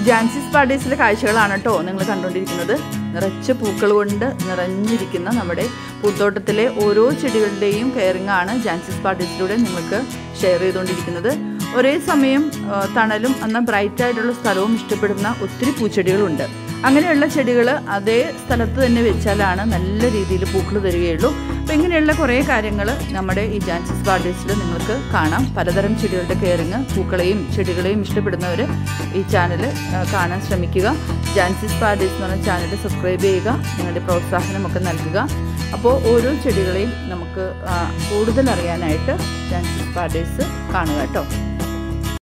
ജാൻസിസ് പാർഡീസിലെ കാഴ്ചകളാണ് കേട്ടോ നിങ്ങൾ കണ്ടുകൊണ്ടിരിക്കുന്നത് നിറച്ച് പൂക്കൾ കൊണ്ട് നിറഞ്ഞിരിക്കുന്ന നമ്മുടെ പൂത്തോട്ടത്തിലെ ഓരോ ചെടികളുടെയും കെയറിംഗ് ആണ് ജാൻസിസ് പാർഡീസിലൂടെ നിങ്ങൾക്ക് ഷെയർ ചെയ്തുകൊണ്ടിരിക്കുന്നത് ഒരേ സമയം ആ, തണലും എന്നാൽ ബ്രൈറ്റ് ആയിട്ടുള്ള സ്ഥലവും ഇഷ്ടപ്പെടുന്ന ഒത്തിരി പൂച്ചെടികളുണ്ട് അങ്ങനെയുള്ള ചെടികൾ അതേ സ്ഥലത്ത് തന്നെ വെച്ചാലാണ് നല്ല രീതിയിൽ പൂക്കൾ തരികയുള്ളൂ അപ്പോൾ ഇങ്ങനെയുള്ള കുറേ കാര്യങ്ങൾ നമ്മുടെ ഈ ജാൻസിസ് പാർഡീസിൽ നിങ്ങൾക്ക് കാണാം പലതരം ചെടികളുടെ കെയറിങ് പൂക്കളെയും ചെടികളെയും ഇഷ്ടപ്പെടുന്നവർ ഈ ചാനൽ കാണാൻ ശ്രമിക്കുക ജാൻസിസ് പാർഡീസ് എന്ന് പറഞ്ഞ ചാനൽ സബ്സ്ക്രൈബ് ചെയ്യുക നിങ്ങളുടെ പ്രോത്സാഹനമൊക്കെ നൽകുക അപ്പോൾ ഓരോ ചെടികളെയും നമുക്ക് ആ, കൂടുതൽ അറിയാനായിട്ട് ജാൻസിസ് പാർഡീസ് കാണുക കേട്ടോ